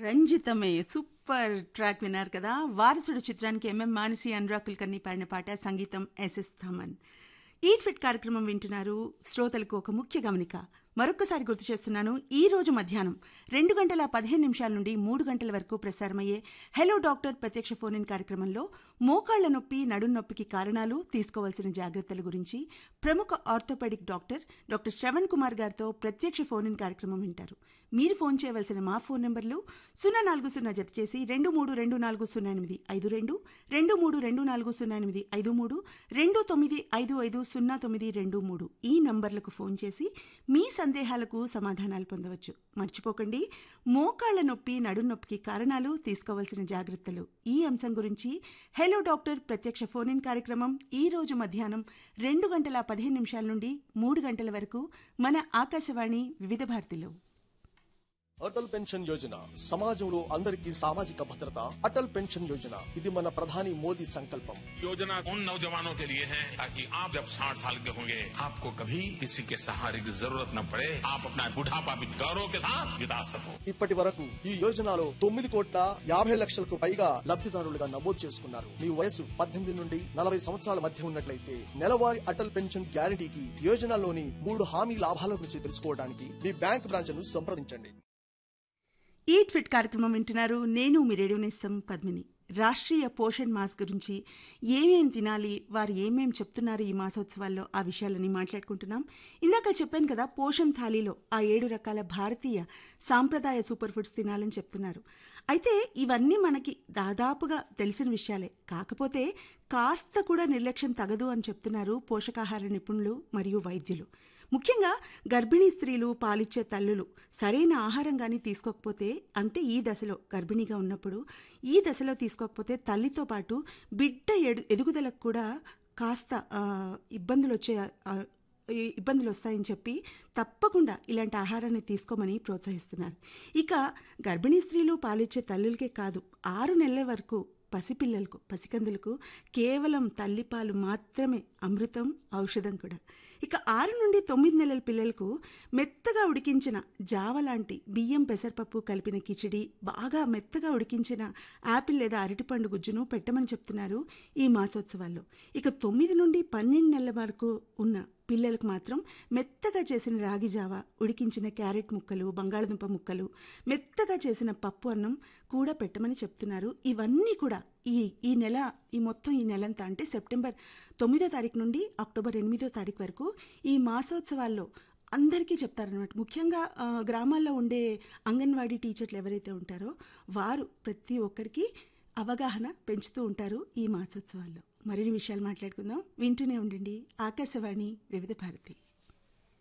రంజితమే super track విన్నారు కదా వారసుడు చిత్రానికి ఎంఎం మానసి అనురాగ్ కుల్కర్ని పాడిన పాట సంగీతం ఎస్ఎస్ థమన్ ఈట్ ఫిట్ కార్యక్రమం వింటున్నారు శ్రోతలకు ఒక ముఖ్య గమనిక మరొక్కసారి గుర్తు చేస్తున్నాను ఈ రోజు మధ్యాహ్నం రెండు గంటల పదిహేను నిమిషాల నుండి మూడు గంటల వరకు ప్రసారమయ్యే హలో డాక్టర్ ప్రత్యక్ష ఫోన్ ఇన్ కార్యక్రమంలో మోకాళ్ల నొప్పి నడుం నొప్పికి కారణాలు తీసుకోవాల్సిన జాగ్రత్తల గురించి ప్రముఖ orthopaedic doctor doctor Shravan Kumar గారితో ప్రత్యక్ష ఫోన్ ఇన్ కార్యక్రమం వింటారు మీరు ఫోన్ చేయవలసిన మా ఫోన్ నెంబర్లు సున్నా నాలుగు సున్నా జత చేసి రెండు మూడు రెండు నాలుగు సున్నా ఎనిమిది ఐదు రెండు రెండు మూడు రెండు నాలుగు సున్నా ఎనిమిది ఐదు మూడు రెండు తొమ్మిది ఐదు ఐదు సున్నా తొమ్మిది రెండు మూడు ఈ నంబర్లకు ఫోన్ చేసి మీ సందేహాలకు సమాధానాలు పొందవచ్చు మర్చిపోకండి మోకాళ్ల నొప్పి నడుం నొప్పికి కారణాలు తీసుకోవాల్సిన జాగ్రత్తలు ఈ అంశం గురించి హలో డాక్టర్ ప్రత్యక్ష ఫోన్ ఇన్ కార్యక్రమం ఈ రోజు మధ్యాహ్నం రెండు గంటల పదిహేను నిమిషాల నుండి మూడు గంటల వరకు మన ఆకాశవాణి వివిధ భారతిలో అటల్ పెన్షన్ యోజన సమాజంలో అందరికీ సామాజిక భద్రత అటల్ పెన్షన్ యోజన ఇది మన ప్రధాని మోదీ సంకల్పం योजना उन नौजवानों के लिए है ताकि आप जब 60 साल के होंगे आपको कभी किसी के सहारे की जरूरत न पड़े आप अपना बुढ़ापा भी गौरव के साथ बिता सको ఇప్పటి వరకు ఈ యోజనలో తొమ్మిది కోట్ల యాభై లక్షలకు పైగా లబ్ధిదారులుగా నమోదు చేసుకున్నారు మీ వయసు పద్దెనిమిది నుండి నలభై సంవత్సరాల మధ్య ఉన్నట్లయితే నెలవారీ అటల్ పెన్షన్ గ్యారంటీకి యోజనలోని మూడు హామీ లాభాల గురించి తెలుసుకోవడానికి మీ బ్యాంక్ బ్రాంచ్ ను సంప్రదించండి ఈట్ ఫిట్ కార్యక్రమం వింటున్నారు నేను మీ రేడియో నేస్తం పద్మిని రాష్ట్రీయ పోషణ్ మాస్ గురించి ఏమేం తినాలి వారు ఏమేం చెప్తున్నారు ఈ మాసోత్సవాల్లో ఆ విషయాలని మాట్లాడుకుంటున్నాం ఇందాక చెప్పాను కదా పోషణ్ థాలీలో ఆ ఏడు రకాల భారతీయ సాంప్రదాయ సూపర్ ఫుడ్స్ తినాలని చెప్తున్నారు అయితే ఇవన్నీ మనకి దాదాపుగా తెలిసిన విషయాలే కాకపోతే కాస్త కూడా నిర్లక్ష్యం తగదు అని చెప్తున్నారు పోషకాహార నిపుణులు మరియు వైద్యులు ముఖ్యంగా గర్భిణీ స్త్రీలు పాలిచ్చే తల్లులు సరైన ఆహారం కానీ తీసుకోకపోతే అంటే ఈ దశలో గర్భిణీగా ఉన్నప్పుడు ఈ దశలో తీసుకోకపోతే తల్లితో పాటు బిడ్డ ఎడు ఎదుగుదలకు కూడా కాస్త ఆ, ఇబ్బందులు వచ్చే ఆ, ఈ ఇబ్బందులు వస్తాయని చెప్పి తప్పకుండా ఇలాంటి ఆహారాన్ని తీసుకోమని ప్రోత్సహిస్తున్నారు ఇక గర్భిణీ స్త్రీలు పాలిచ్చే తల్లులకే కాదు ఆరు నెలల వరకు పసిపిల్లలకు పసికందులకు కేవలం తల్లిపాలు మాత్రమే అమృతం ఔషధం కూడా ఇక ఆరు నుండి తొమ్మిది నెలల పిల్లలకు మెత్తగా ఉడికించిన జావ లాంటి బియ్యం పెసరపప్పు కలిపిన కిచిడి బాగా మెత్తగా ఉడికించిన యాపిల్ లేదా అరటిపండు గుజ్జును పెట్టమని చెప్తున్నారు ఈ మాసోత్సవాల్లో ఇక తొమ్మిది నుండి పన్నెండు నెలల వరకు ఉన్న పిల్లలకు మాత్రం మెత్తగా చేసిన రాగి జావ ఉడికించిన క్యారెట్ ముక్కలు బంగాళదుంప ముక్కలు మెత్తగా చేసిన పప్పు అన్నం కూడా పెట్టమని చెప్తున్నారు ఇవన్నీ కూడా ఈ ఈ నెల ఈ మొత్తం ఈ నెలంతా అంటే సెప్టెంబర్ తొమ్మిదో తారీఖు నుండి అక్టోబర్ ఎనిమిదో తారీఖు వరకు ఈ మాసోత్సవాల్లో అందరికీ చెప్తారనమాట ముఖ్యంగా ఆ, గ్రామాల్లో ఉండే అంగన్వాడీ టీచర్లు ఎవరైతే ఉంటారో వారు ప్రతి ఒక్కరికి అవగాహన పెంచుతూ ఉంటారు ఈ మాసోత్సవాల్లో మరిన్ని విషయాలు మాట్లాడుకుందాం వింటూనే ఉండండి ఆకాశవాణి వివిధ భారతి